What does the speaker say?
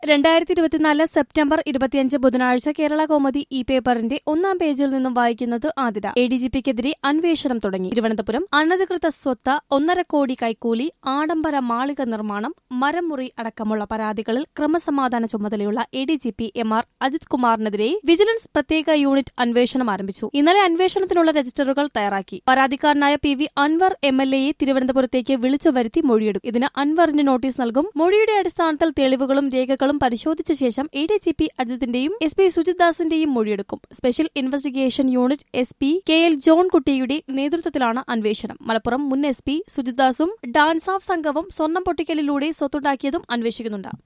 രണ്ടായിരത്തി ഇരുപത്തിനാല് സെപ്റ്റംബർ ഇരുപത്തിയഞ്ച് ബുധനാഴ്ച കേരള കോമതി ഇ പേപ്പറിന്റെ ഒന്നാം പേജിൽ നിന്നും വായിക്കുന്നത് ആതിര എ ഡി ജി പിക്കെതിരെ അന്വേഷണം തുടങ്ങി തിരുവനന്തപുരം അനധികൃത സ്വത്ത് ഒന്നര കോടി കൈക്കൂലി ആഡംബര മാളിക നിർമ്മാണം മരം മുറി അടക്കമുള്ള പരാതികളിൽ ക്രമസമാധാന ചുമതലയുള്ള A D G P M R Ajith കുമാറിനെതിരെ വിജിലൻസ് പ്രത്യേക യൂണിറ്റ് അന്വേഷണം ആരംഭിച്ചു ഇന്നലെ അന്വേഷണത്തിനുള്ള രജിസ്റ്ററുകൾ തയ്യാറാക്കി പരാതിക്കാരനായ P V Anvar M L എയെ തിരുവനന്തപുരത്തേക്ക് വിളിച്ചു വരുത്തി മൊഴിയെടുക്കും ഇതിന് അൻവറിന് നോട്ടീസ് നൽകും മൊഴിയുടെ അടിസ്ഥാനത്തിൽ തെളിവുകളും രേഖകളും പരിശോധിച്ച ശേഷം എ ഡി ജി പി അജിതിന്റെയും എസ് പി സുജിത് ദാസിന്റെയും മൊഴിയെടുക്കും special investigation unit S P K L John കുട്ടിയുടെ നേതൃത്വത്തിലാണ് അന്വേഷണം മലപ്പുറം മുൻ എസ് പി സുജിത് ദാസും ഡാൻസ് ഓഫ് സംഘവും സ്വർണം പൊട്ടിക്കലിലൂടെ സ്വത്തുണ്ടാക്കിയതും അന്വേഷിക്കുന്നുണ്ട്